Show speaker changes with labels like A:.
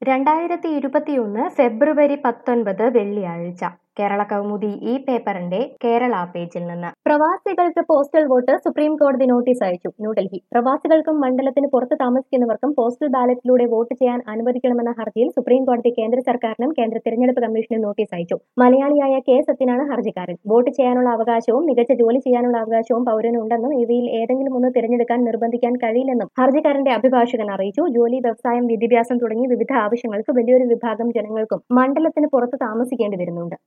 A: രണ്ടായിരത്തി ഇരുപത്തിയൊന്ന് ഫെബ്രുവരി പത്തൊൻപത് വെള്ളിയാഴ്ച കേരള കൗമുദി ഈ പേപ്പറിന്റെ കേരള പേജിൽ നിന്ന് പ്രവാസികൾക്ക് പോസ്റ്റൽ വോട്ട് സുപ്രീം കോടതി നോട്ടീസ് അയച്ചു ന്യൂഡൽഹി പ്രവാസികൾക്കും മണ്ഡലത്തിന് പുറത്ത് താമസിക്കുന്നവർക്കും പോസ്റ്റൽ ബാലറ്റിലൂടെ വോട്ട് ചെയ്യാൻ അനുവദിക്കണമെന്ന ഹർജിയിൽ സുപ്രീം കോടതി കേന്ദ്ര സർക്കാരിനും കേന്ദ്ര തിരഞ്ഞെടുപ്പ് കമ്മീഷനും നോട്ടീസ് അയച്ചു മലയാളിയായ കെ സത്യനാണ് ഹർജിക്കാരൻ വോട്ട് ചെയ്യാനുള്ള അവകാശവും മികച്ച ജോലി ചെയ്യാനുള്ള അവകാശവും പൗരനുണ്ടെന്നും ഇവയിൽ ഏതെങ്കിലും ഒന്ന് തിരഞ്ഞെടുക്കാൻ നിർബന്ധിക്കാൻ കഴിയില്ലെന്നും ഹർജിക്കാരന്റെ അഭിഭാഷകൻ അറിയിച്ചു ജോലി വ്യവസായം വിദ്യാഭ്യാസം തുടങ്ങി വിവിധ ആവശ്യങ്ങൾക്ക് വലിയൊരു വിഭാഗം ജനങ്ങൾക്കും മണ്ഡലത്തിന് പുറത്ത് താമസിക്കേണ്ടി വരുന്നുണ്ട്